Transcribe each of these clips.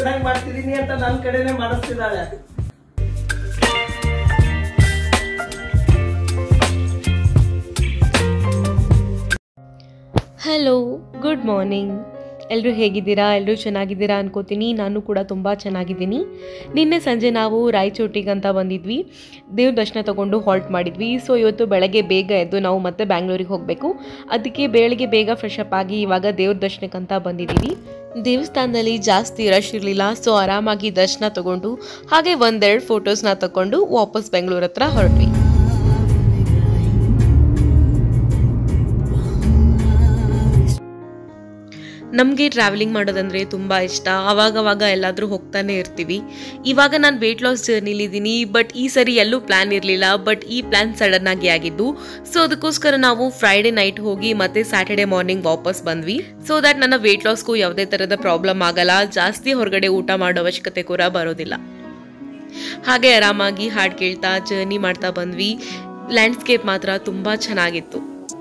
ಚೆನ್ನಾಗಿ ಮಾಡ್ತಿದೀನಿ ಅಂತ ನನ್ ಕಡೆನೆ ಮಾಡಿಸ್ತಿದ್ದಾಳೆ ಹಲೋ ಗುಡ್ ಮಾರ್ನಿಂಗ್ ಎಲ್ಲರೂ ಹೇಗಿದ್ದೀರಾ ಎಲ್ಲರೂ ಚೆನ್ನಾಗಿದ್ದೀರಾ ಅನ್ಕೋತೀನಿ ನಾನು ಕೂಡ ತುಂಬ ಚೆನ್ನಾಗಿದ್ದೀನಿ ನಿನ್ನೆ ಸಂಜೆ ನಾವು ರಾಯಚೋಟಿಗೆ ಅಂತ ಬಂದಿದ್ವಿ ದೇವ್ರ ದರ್ಶನ ತಗೊಂಡು ಹಾಲ್ಟ್ ಮಾಡಿದ್ವಿ ಸೊ ಇವತ್ತು ಬೆಳಗ್ಗೆ ಬೇಗ ಎದ್ದು ನಾವು ಮತ್ತೆ ಬ್ಯಾಂಗ್ಳೂರಿಗೆ ಹೋಗಬೇಕು ಅದಕ್ಕೆ ಬೆಳಗ್ಗೆ ಬೇಗ ಫ್ರೆಶ್ ಅಪ್ ಆಗಿ ಇವಾಗ ದೇವ್ರ ದರ್ಶನಕ್ಕಂತ ಬಂದಿದ್ದೀವಿ ದೇವಸ್ಥಾನದಲ್ಲಿ ಜಾಸ್ತಿ ರಶ್ ಇರಲಿಲ್ಲ ಸೊ ಆರಾಮಾಗಿ ದರ್ಶನ ತಗೊಂಡು ಹಾಗೆ ಒಂದೆರಡು ಫೋಟೋಸ್ನ ತಗೊಂಡು ವಾಪಸ್ ಬೆಂಗಳೂರು ಹತ್ರ ಹೊರಟ್ವಿ ನಮಗೆ ಟ್ರಾವೆಲಿಂಗ್ ಮಾಡೋದಂದರೆ ತುಂಬ ಇಷ್ಟ ಅವಾಗವಾಗ ಎಲ್ಲಾದರೂ ಹೋಗ್ತಾನೆ ಇರ್ತೀವಿ ಇವಾಗ ನಾನು ವೆಯ್ಟ್ ಲಾಸ್ ಜರ್ನಿಲಿದ್ದೀನಿ ಬಟ್ ಈ ಸರಿ ಎಲ್ಲೂ ಪ್ಲ್ಯಾನ್ ಇರಲಿಲ್ಲ ಬಟ್ ಈ ಪ್ಲ್ಯಾನ್ ಸಡನ್ ಆಗಿ ಆಗಿದ್ದು ಸೊ ಅದಕ್ಕೋಸ್ಕರ ನಾವು ಫ್ರೈಡೆ ನೈಟ್ ಹೋಗಿ ಮತ್ತೆ ಸ್ಯಾಟರ್ಡೆ ಮಾರ್ನಿಂಗ್ ವಾಪಸ್ ಬಂದ್ವಿ ಸೊ ದ್ಯಾಟ್ ನನ್ನ ವೆಯ್ಟ್ ಲಾಸ್ಗೂ ಯಾವುದೇ ಥರದ ಪ್ರಾಬ್ಲಮ್ ಆಗಲ್ಲ ಜಾಸ್ತಿ ಹೊರಗಡೆ ಊಟ ಮಾಡೋ ಅವಶ್ಯಕತೆ ಕೂಡ ಬರೋದಿಲ್ಲ ಹಾಗೆ ಆರಾಮಾಗಿ ಹಾಡು ಕೇಳ್ತಾ ಜರ್ನಿ ಮಾಡ್ತಾ ಬಂದ್ವಿ ಲ್ಯಾಂಡ್ಸ್ಕೇಪ್ ಮಾತ್ರ ತುಂಬ ಚೆನ್ನಾಗಿತ್ತು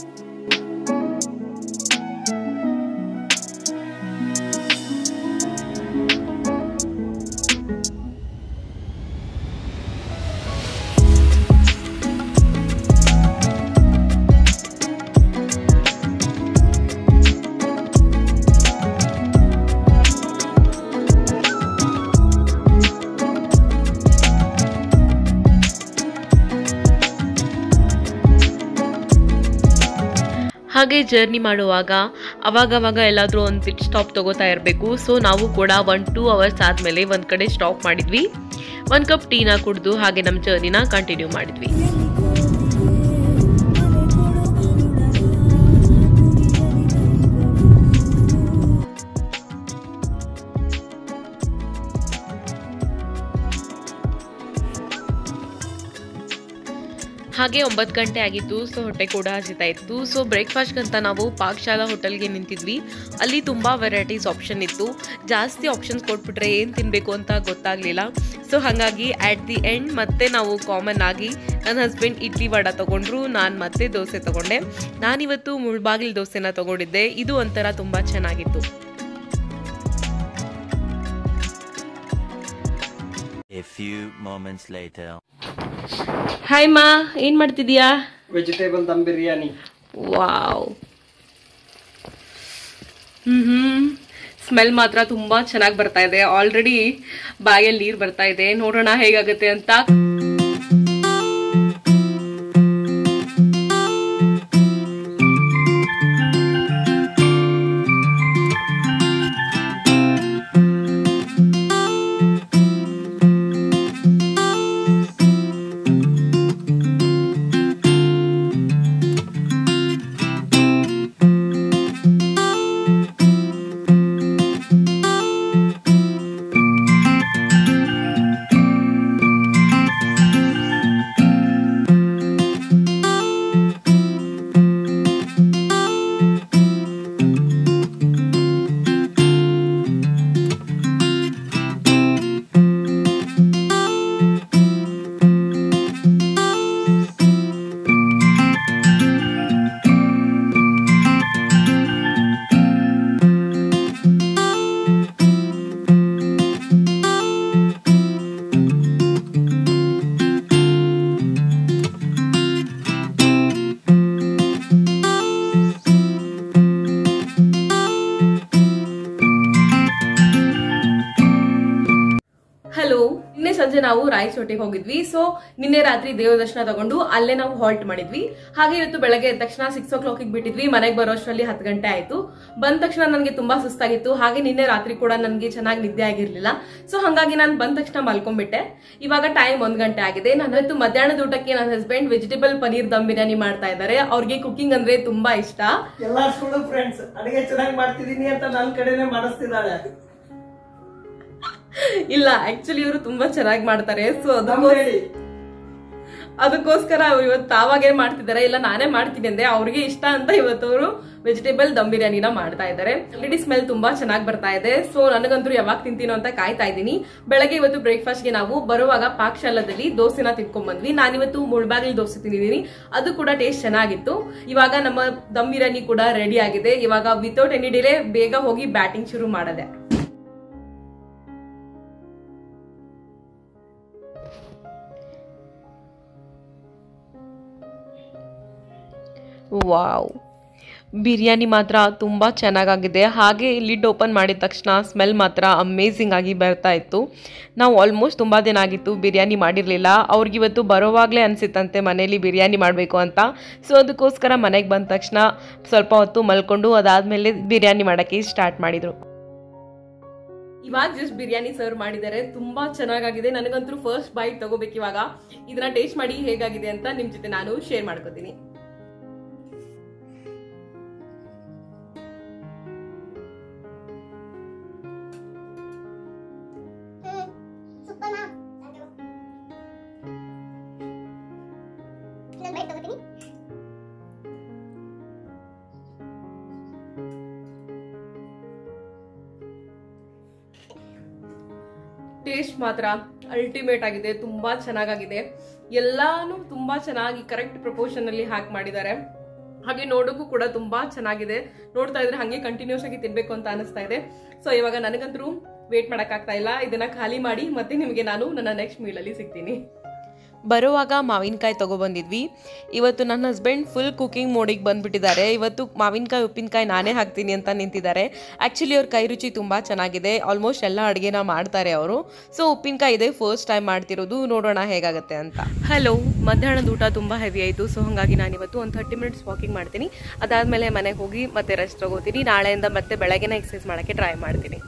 ಹಾಗೆ ಜರ್ನಿ ಮಾಡುವಾಗ ಅವಾಗವಾಗ ಎಲ್ಲಾದರೂ ಒಂದು ಪಿಟ್ ಸ್ಟಾಪ್ ತಗೋತಾ ಇರಬೇಕು ಸೊ ನಾವು ಕೂಡ ಒನ್ ಟೂ ಅವರ್ಸ್ ಆದಮೇಲೆ ಒಂದು ಕಡೆ ಸ್ಟಾಪ್ ಮಾಡಿದ್ವಿ ಒಂದು ಕಪ್ ಟೀನ ಕುಡಿದು ಹಾಗೆ ನಮ್ಮ ಜರ್ನಿನ ಕಂಟಿನ್ಯೂ ಮಾಡಿದ್ವಿ ಹಾಗೆ ಒಂಬತ್ತು ಗಂಟೆ ಆಗಿತ್ತು ಸೊ ಹೊಟ್ಟೆ ಕೂಡ ಹಸಿತಾ ಇತ್ತು ಸೊ ಬ್ರೇಕ್ಫಾಸ್ಟ್ಗಂತ ನಾವು ಪಾಕಶಾಲಾ ಹೋಟೆಲ್ಗೆ ನಿಂತಿದ್ವಿ ಅಲ್ಲಿ ತುಂಬ ವೆರೈಟೀಸ್ ಆಪ್ಷನ್ ಇತ್ತು ಜಾಸ್ತಿ ಆಪ್ಷನ್ಸ್ ಕೊಟ್ಬಿಟ್ರೆ ಏನು ತಿನ್ನಬೇಕು ಅಂತ ಗೊತ್ತಾಗಲಿಲ್ಲ ಸೊ ಹಾಗಾಗಿ ಆ್ಯಟ್ ದಿ ಎಂಡ್ ಮತ್ತೆ ನಾವು ಕಾಮನ್ ಆಗಿ ನನ್ನ ಹಸ್ಬೆಂಡ್ ಇಡ್ಲಿ ವಡ ತೊಗೊಂಡ್ರು ನಾನು ಮತ್ತೆ ದೋಸೆ ತೊಗೊಂಡೆ ನಾನಿವತ್ತು ಮುಳ್ಬಾಗಿಲು ದೋಸೆನ ತೊಗೊಂಡಿದ್ದೆ ಇದು ಒಂಥರ ತುಂಬ ಚೆನ್ನಾಗಿತ್ತು A few moments later. Hi ಮಾ ಏನು ಮಾಡ್ತಿದ್ಯಾ vegetable dum biryani wow hmm smell ಮಾತ್ರ ತುಂಬಾ ಚೆನ್ನಾಗಿ ಬರ್ತಾ ಇದೆ ಆಲ್ರೆಡಿ ಬಾಯಲ್ಲಿ ನೀರು ಬರ್ತಾ ಇದೆ ನೋಡೋಣ ಹೇಗಾಗುತ್ತೆ ಅಂತ ಹಲೋ ನಿನ್ನೆ ಸಂಜೆ ನಾವು ರಾಯಚೋಟಿಗೆ ಹೋಗಿದ್ವಿ ಸೊ ನಿನ್ನೆ ರಾತ್ರಿ ದೇವ ದರ್ಶನ ತಗೊಂಡು ಅಲ್ಲೇ ನಾವು ಹಾಲ್ಟ್ ಮಾಡಿದ್ವಿ ಹಾಗೆ ಇವತ್ತು ಬೆಳಗ್ಗೆ ಎದ್ದ ತಕ್ಷಣ ಸಿಕ್ಸ್ ಓ ಕ್ಲಾಕಿಗೆ ಬಿಟ್ಟಿದ್ವಿ ಮನೆಗೆ ಬರೋಷ್ಟರಲ್ಲಿ ಹತ್ತು ಗಂಟೆ ಆಯ್ತು ಬಂದ ತಕ್ಷಣ ನನಗೆ ತುಂಬಾ ಸುಸ್ತಾಗಿತ್ತು ಹಾಗೆ ನಿನ್ನೆ ರಾತ್ರಿ ಕೂಡ ನನಗೆ ಚೆನ್ನಾಗಿ ನಿದ್ದೆ ಆಗಿರ್ಲಿಲ್ಲ ಸೊ ಹಾಗಾಗಿ ನಾನು ಬಂದ ತಕ್ಷಣ ಮಲ್ಕೊಂಡ್ಬಿಟ್ಟೆ ಇವಾಗ ಟೈಮ್ ಒಂದ್ ಗಂಟೆ ಆಗಿದೆ ನಾನು ಇವತ್ತು ಮಧ್ಯಾಹ್ನದ ಊಟಕ್ಕೆ ನನ್ನ ಹಸ್ಬೆಂಡ್ ವೆಜಿಟೇಬಲ್ ಪನೀರ್ ದಮ್ ಬಿರಿಯಾನಿ ಮಾಡ್ತಾ ಇದ್ದಾರೆ ಅವ್ರಿಗೆ ಕುಕಿಂಗ್ ಅಂದ್ರೆ ತುಂಬಾ ಇಷ್ಟ ಎಲ್ಲಾ ಸುಳ್ಳು ಫ್ರೆಂಡ್ಸ್ ಅಡಿಗೆ ಚೆನ್ನಾಗಿ ಮಾಡ್ತಿದೀನಿ ಅಂತ ನನ್ ಕಡೆನೆ ಮಾಡಿಸ್ತಿದ್ದಾಳೆ ಇಲ್ಲ ಆಕ್ಚುಲಿ ಇವರು ತುಂಬಾ ಚೆನ್ನಾಗಿ ಮಾಡ್ತಾರೆ ಸೊ ದಮ್ ಅದಕ್ಕೋಸ್ಕರ ಹೇಳಿ ಅದಕ್ಕೋಸ್ಕರ ಅವ್ರು ಇವತ್ತು ತಾವಾಗೇ ಮಾಡ್ತಿದ್ದಾರೆ ಇಲ್ಲ ನಾನೇ ಮಾಡ್ತೀನಿ ಅಂದೆ ಅವ್ರಿಗೆ ಇಷ್ಟ ಅಂತ ಇವತ್ತು ಅವರು ವೆಜಿಟೇಬಲ್ ದಮ್ ಬಿರಿಯಾನಿನ ಮಾಡ್ತಾ ಇದ್ದಾರೆ ಆಲ್ರೆಡಿ ಸ್ಮೆಲ್ ತುಂಬಾ ಚೆನ್ನಾಗಿ ಬರ್ತಾ ಇದೆ ಸೊ ನನಗಂತೂ ಯಾವಾಗ ತಿಂತೀನೋ ಅಂತ ಕಾಯ್ತಾ ಇದ್ದೀನಿ ಬೆಳಗ್ಗೆ ಇವತ್ತು ಬ್ರೇಕ್ಫಾಸ್ಟ್ಗೆ ನಾವು ಬರುವಾಗ ಪಾಕಶಾಲದಲ್ಲಿ ದೋಸೆನ ತಿನ್ಕೊಂಡ್ ಬಂದ್ವಿ ನಾನಿವತ್ತು ಮುಳ್ಬಾಗಿಲು ದೋಸೆ ತಿಂದಿದ್ದೀನಿ ಅದು ಕೂಡ ಟೇಸ್ಟ್ ಚೆನ್ನಾಗಿತ್ತು ಇವಾಗ ನಮ್ಮ ದಮ್ ಬಿರಿಯಾನಿ ಕೂಡ ರೆಡಿ ಆಗಿದೆ ಇವಾಗ ವಿತೌಟ್ ಎನಿ ಡಿಲೇ ಬೇಗ ಹೋಗಿ ಬ್ಯಾಟಿಂಗ್ ಶುರು ಮಾಡದೆ ವಾವ್ ಬಿರಿಯಾನಿ ಮಾತ್ರ ತುಂಬ ಚೆನ್ನಾಗಾಗಿದೆ ಹಾಗೆ ಲಿಡ್ ಓಪನ್ ಮಾಡಿದ ತಕ್ಷಣ ಸ್ಮೆಲ್ ಮಾತ್ರ ಅಮೇಝಿಂಗ್ ಆಗಿ ಬರ್ತಾ ಇತ್ತು ನಾವು ಆಲ್ಮೋಸ್ಟ್ ತುಂಬ ದಿನ ಆಗಿತ್ತು ಬಿರಿಯಾನಿ ಮಾಡಿರಲಿಲ್ಲ ಅವ್ರಿಗಿವತ್ತು ಬರೋವಾಗಲೇ ಅನಿಸಿತ್ತಂತೆ ಮನೇಲಿ ಬಿರಿಯಾನಿ ಮಾಡಬೇಕು ಅಂತ ಸೊ ಅದಕ್ಕೋಸ್ಕರ ಮನೆಗೆ ಬಂದ ತಕ್ಷಣ ಸ್ವಲ್ಪ ಹೊತ್ತು ಮಲ್ಕೊಂಡು ಅದಾದಮೇಲೆ ಬಿರಿಯಾನಿ ಮಾಡೋಕ್ಕೆ ಸ್ಟಾರ್ಟ್ ಮಾಡಿದರು ಇವಾಗ ಜಸ್ಟ್ ಬಿರಿಯಾನಿ ಸರ್ವ್ ಮಾಡಿದ್ದಾರೆ ತುಂಬಾ ಚೆನ್ನಾಗಾಗಿದೆ ನನಗಂತೂ ಫಸ್ಟ್ ಬೈಟ್ ತಗೋಬೇಕು ಇವಾಗ ಇದನ್ನ ಟೇಸ್ಟ್ ಮಾಡಿ ಹೇಗಾಗಿದೆ ಅಂತ ನಿಮ್ ಜೊತೆ ನಾನು ಶೇರ್ ಮಾಡ್ಕೋತೀನಿ ಸೂಪರ್ ಮಾ ಇದನ್ನ ಬೈಟ್ ತಗೋತೀನಿ ಟೇಸ್ಟ್ ಮಾತ್ರ ಅಲ್ಟಿಮೇಟ್ ಆಗಿದೆ ತುಂಬಾ ಚೆನ್ನಾಗಾಗಿದೆ ಎಲ್ಲಾನು ತುಂಬಾ ಚೆನ್ನಾಗಿ ಕರೆಕ್ಟ್ ಪ್ರಪೋರ್ಷನ್ ಅಲ್ಲಿ ಹಾಕಿ ಮಾಡಿದ್ದಾರೆ ಹಾಗೆ ನೋಡೋಕ್ಕೂ ಕೂಡ ತುಂಬಾ ಚೆನ್ನಾಗಿದೆ ನೋಡ್ತಾ ಇದ್ರೆ ಹಂಗೆ ಕಂಟಿನ್ಯೂಸ್ ಆಗಿ ತಿನ್ಬೇಕು ಅಂತ ಅನಿಸ್ತಾ ಇದೆ ಸೊ ಇವಾಗ ನನಗಂತೂ ವೇಟ್ ಮಾಡಕ್ಕಾಗ್ತಾ ಇಲ್ಲ ಇದನ್ನ ಖಾಲಿ ಮಾಡಿ ಮತ್ತೆ ನಿಮಗೆ ನಾನು ನನ್ನ ನೆಕ್ಸ್ಟ್ ಮೀಲಲ್ಲಿ ಸಿಗ್ತೀನಿ ಬರುವಾಗ ಮಾವಿನಕಾಯಿ ತೊಗೊಬಂದಿದ್ವಿ ಇವತ್ತು ನನ್ನ ಹಸ್ಬೆಂಡ್ ಫುಲ್ ಕುಕಿಂಗ್ ಮೋಡಿಗೆ ಬಂದುಬಿಟ್ಟಿದ್ದಾರೆ ಇವತ್ತು ಮಾವಿನಕಾಯಿ ಉಪ್ಪಿನಕಾಯಿ ನಾನೇ ಹಾಕ್ತೀನಿ ಅಂತ ನಿಂತಿದ್ದಾರೆ ಆ್ಯಕ್ಚುಲಿ ಅವ್ರ ಕೈ ರುಚಿ ತುಂಬ ಚೆನ್ನಾಗಿದೆ ಆಲ್ಮೋಸ್ಟ್ ಎಲ್ಲ ಅಡುಗೆನ ಮಾಡ್ತಾರೆ ಅವರು ಸೊ ಉಪ್ಪಿನಕಾಯಿ ಇದೆ ಫಸ್ಟ್ ಟೈಮ್ ಮಾಡ್ತಿರೋದು ನೋಡೋಣ ಹೇಗಾಗುತ್ತೆ ಅಂತ ಹಲೋ ಮಧ್ಯಾಹ್ನದ ಊಟ ತುಂಬ ಹೆವಿ ಆಯಿತು ಸೊ ಹಾಗಾಗಿ ನಾನು ಇವತ್ತು ಒಂದು ಥರ್ಟಿ ಮಿನಿಟ್ಸ್ ವಾಕಿಂಗ್ ಮಾಡ್ತೀನಿ ಅದಾದಮೇಲೆ ಮನೆಗೆ ಹೋಗಿ ಮತ್ತೆ ರೆಸ್ಟ್ ತಗೋತೀನಿ ನಾಳೆಯಿಂದ ಮತ್ತೆ ಬೆಳಗ್ಗೆನೇ ಎಕ್ಸಸೈಸ್ ಮಾಡೋಕ್ಕೆ ಟ್ರೈ ಮಾಡ್ತೀನಿ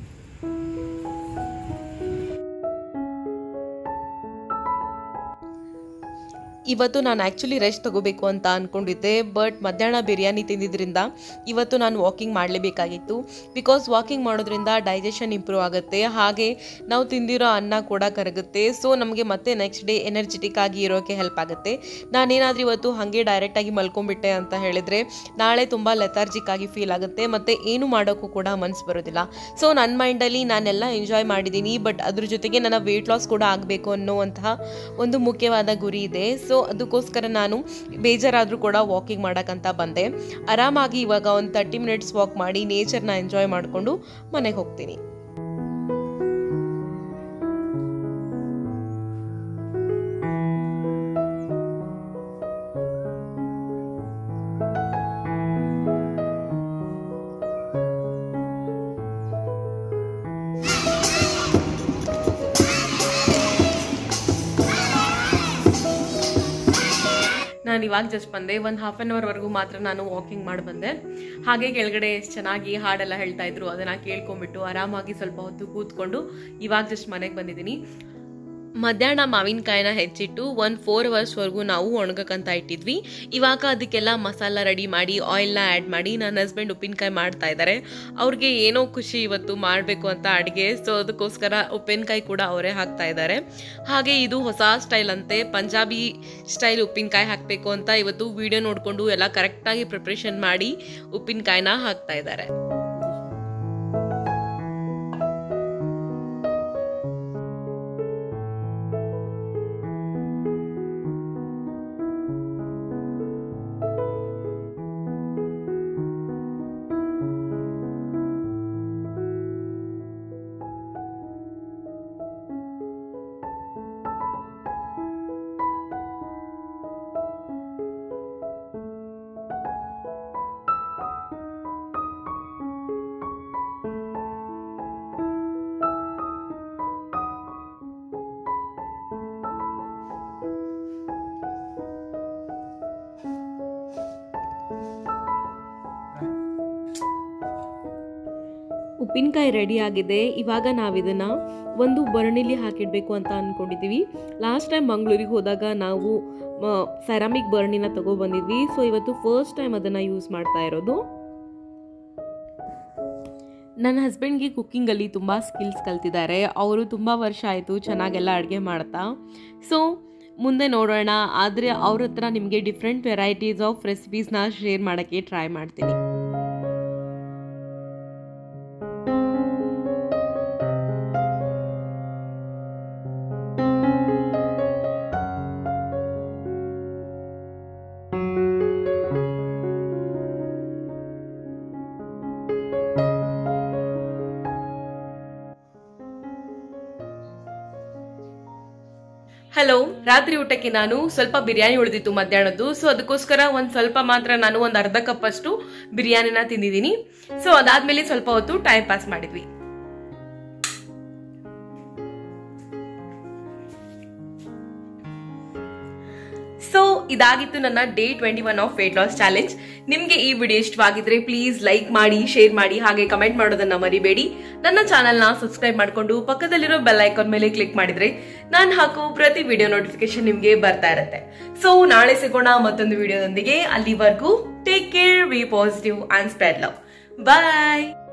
ಇವತ್ತು ನಾನು ಆ್ಯಕ್ಚುಲಿ ರೆಸ್ಟ್ ತಗೋಬೇಕು ಅಂತ ಅಂದ್ಕೊಂಡಿದ್ದೆ ಬಟ್ ಮಧ್ಯಾಹ್ನ ಬಿರಿಯಾನಿ ತಿಂದಿದ್ರಿಂದ ಇವತ್ತು ನಾನು ವಾಕಿಂಗ್ ಮಾಡಲೇಬೇಕಾಗಿತ್ತು ಬಿಕಾಸ್ ವಾಕಿಂಗ್ ಮಾಡೋದ್ರಿಂದ ಡೈಜೆಷನ್ ಇಂಪ್ರೂವ್ ಆಗುತ್ತೆ ಹಾಗೆ ನಾವು ತಿಂದಿರೋ ಅನ್ನ ಕೂಡ ಕರಗುತ್ತೆ ಸೊ ನಮಗೆ ಮತ್ತೆ ನೆಕ್ಸ್ಟ್ ಡೇ ಎನರ್ಜೆಟಿಕ್ ಆಗಿ ಇರೋಕ್ಕೆ ಹೆಲ್ಪ್ ಆಗುತ್ತೆ ನಾನೇನಾದರೂ ಇವತ್ತು ಹಾಗೆ ಡೈರೆಕ್ಟಾಗಿ ಮಲ್ಕೊಂಡ್ಬಿಟ್ಟೆ ಅಂತ ಹೇಳಿದರೆ ನಾಳೆ ತುಂಬ ಲೆಥಾರ್ಜಿಕ್ ಆಗಿ ಫೀಲ್ ಆಗುತ್ತೆ ಮತ್ತು ಏನು ಮಾಡೋಕ್ಕೂ ಕೂಡ ಮನಸ್ಸು ಬರೋದಿಲ್ಲ ಸೊ ನನ್ನ ಮೈಂಡಲ್ಲಿ ನಾನೆಲ್ಲ ಎಂಜಾಯ್ ಮಾಡಿದ್ದೀನಿ ಬಟ್ ಅದ್ರ ಜೊತೆಗೆ ನನ್ನ ವೆಯ್ಟ್ ಲಾಸ್ ಕೂಡ ಆಗಬೇಕು ಅನ್ನೋವಂತಹ ಒಂದು ಮುಖ್ಯವಾದ ಗುರಿ ಇದೆ ಸೊ ಅದಕ್ಕೋಸ್ಕರ ನಾನು ಬೇಜಾರಾದರೂ ಕೂಡ ವಾಕಿಂಗ್ ಮಾಡೋಕ್ಕಂತ ಬಂದೆ ಆರಾಮಾಗಿ ಇವಾಗ ಒಂದು ತರ್ಟಿ ಮಿನಿಟ್ಸ್ ವಾಕ್ ಮಾಡಿ ನೇಚರ್ನ ಎಂಜಾಯ್ ಮಾಡಿಕೊಂಡು ಮನೆಗೆ ಹೋಗ್ತೀನಿ ನಾನು ಇವಾಗ ಜಸ್ಟ್ ಬಂದೆ ಒಂದು ಹಾಫ್ ಆನ್ ಅವರ್ವರೆಗೂ ಮಾತ್ರ ನಾನು ವಾಕಿಂಗ್ ಮಾಡಿ ಬಂದೆ ಹಾಗೆ ಕೆಳಗಡೆ ಎಷ್ಟು ಚೆನ್ನಾಗಿ ಹಾಡೆಲ್ಲ ಹೇಳ್ತಾ ಇದ್ರು ಅದನ್ನು ಕೇಳ್ಕೊಂಬಿಟ್ಟು ಆರಾಮಾಗಿ ಸ್ವಲ್ಪ ಹೊತ್ತು ಕೂತ್ಕೊಂಡು ಇವಾಗ ಜಸ್ಟ್ ಮನೆಗೆ ಬಂದಿದ್ದೀನಿ ಮಧ್ಯಾಹ್ನ ಮಾವಿನಕಾಯಿನ ಹೆಚ್ಚಿಟ್ಟು ಒಂದು ಫೋರ್ ಅವರ್ಸ್ವರೆಗೂ ನಾವು ಒಣಗಕ್ಕಂತ ಇಟ್ಟಿದ್ವಿ ಇವಾಗ ಅದಕ್ಕೆಲ್ಲ ಮಸಾಲ ರೆಡಿ ಮಾಡಿ ಆಯಿಲ್ನ ಆ್ಯಡ್ ಮಾಡಿ ನನ್ನ ಹಸ್ಬೆಂಡ್ ಉಪ್ಪಿನಕಾಯಿ ಮಾಡ್ತಾ ಇದ್ದಾರೆ ಅವ್ರಿಗೆ ಏನೋ ಖುಷಿ ಇವತ್ತು ಮಾಡಬೇಕು ಅಂತ ಅಡುಗೆ ಸೊ ಅದಕ್ಕೋಸ್ಕರ ಉಪ್ಪಿನಕಾಯಿ ಕೂಡ ಅವರೇ ಹಾಕ್ತಾ ಇದ್ದಾರೆ ಹಾಗೆ ಇದು ಹೊಸ ಸ್ಟೈಲ್ ಅಂತೆ ಪಂಜಾಬಿ ಸ್ಟೈಲ್ ಉಪ್ಪಿನಕಾಯಿ ಹಾಕಬೇಕು ಅಂತ ಇವತ್ತು ವಿಡಿಯೋ ನೋಡಿಕೊಂಡು ಎಲ್ಲ ಕರೆಕ್ಟಾಗಿ ಪ್ರಿಪ್ರೇಷನ್ ಮಾಡಿ ಉಪ್ಪಿನಕಾಯಿನ ಹಾಕ್ತಾ ಇದ್ದಾರೆ ಉಪ್ಪಿನಕಾಯಿ ರೆಡಿ ಆಗಿದೆ ಇವಾಗ ನಾವು ಇದನ್ನು ಒಂದು ಬರಣಿಲಿ ಹಾಕಿಡಬೇಕು ಅಂತ ಅಂದ್ಕೊಂಡಿದ್ದೀವಿ ಲಾಸ್ಟ್ ಟೈಮ್ ಮಂಗಳೂರಿಗೆ ಹೋದಾಗ ನಾವು ಸೆರಾಮಿಕ್ ಬರಣಿನ ತಗೊಬಂದಿದ್ವಿ ಸೊ ಇವತ್ತು ಫಸ್ಟ್ ಟೈಮ್ ಅದನ್ನು ಯೂಸ್ ಮಾಡ್ತಾ ಇರೋದು ನನ್ನ ಹಸ್ಬೆಂಡ್ಗೆ ಕುಕ್ಕಿಂಗಲ್ಲಿ ತುಂಬ ಸ್ಕಿಲ್ಸ್ ಕಲ್ತಿದ್ದಾರೆ ಅವರು ತುಂಬ ವರ್ಷ ಆಯಿತು ಚೆನ್ನಾಗೆಲ್ಲ ಅಡುಗೆ ಮಾಡ್ತಾ ಸೊ ಮುಂದೆ ನೋಡೋಣ ಆದರೆ ಅವ್ರ ಹತ್ರ ನಿಮಗೆ ಡಿಫ್ರೆಂಟ್ ವೆರೈಟೀಸ್ ಆಫ್ ರೆಸಿಪೀಸ್ನ ಶೇರ್ ಮಾಡೋಕ್ಕೆ ಟ್ರೈ ಮಾಡ್ತೀನಿ ಹಲೋ ರಾತ್ರಿ ಊಟಕ್ಕೆ ನಾನು ಸ್ವಲ್ಪ ಬಿರಿಯಾನಿ ಉಳಿದಿತ್ತು ಮಧ್ಯಾಹ್ನದ್ದು ಸೊ ಅದಕ್ಕೋಸ್ಕರ ಒಂದ್ ಸ್ವಲ್ಪ ಮಾತ್ರ ನಾನು ಒಂದ್ ಅರ್ಧ ಕಪ್ ಅಷ್ಟು ಬಿರಿಯಾನಿನ ತಿಂದಿದ್ದೀನಿ ಸೊ ಅದಾದ್ಮೇಲೆ ಸ್ವಲ್ಪ ಹೊತ್ತು ಟೈಮ್ ಪಾಸ್ ಮಾಡಿದ್ವಿ ಸೊ ಇದಾಗಿತ್ತು ನನ್ನ day twenty one of weight loss challenge ನಿಮ್ಗೆ ಈ ವಿಡಿಯೋ ಇಷ್ಟವಾಗಿದ್ರೆ ಪ್ಲೀಸ್ ಲೈಕ್ ಮಾಡಿ ಶೇರ್ ಮಾಡಿ ಹಾಗೆ ಕಮೆಂಟ್ ಮಾಡೋದನ್ನ ಮರಿಬೇಡಿ ನನ್ನ ಚಾನಲ್ನ ಸಬ್ಸ್ಕ್ರೈಬ್ ಮಾಡ್ಕೊಂಡು ಪಕ್ಕದಲ್ಲಿರೋ ಬೆಲ್ ಐಕಾನ್ ಮೇಲೆ ಕ್ಲಿಕ್ ಮಾಡಿದ್ರೆ ನಾನು ಹಾಕೋ ಪ್ರತಿ ವಿಡಿಯೋ ನೋಟಿಫಿಕೇಶನ್ ನಿಮ್ಗೆ ಬರ್ತಾ ಇರುತ್ತೆ ಸೊ ನಾಳೆ ಸಿಗೋಣ ಮತ್ತೊಂದು ವಿಡಿಯೋದೊಂದಿಗೆ ಅಲ್ಲಿವರೆಗೂ take care be positive and spread love bye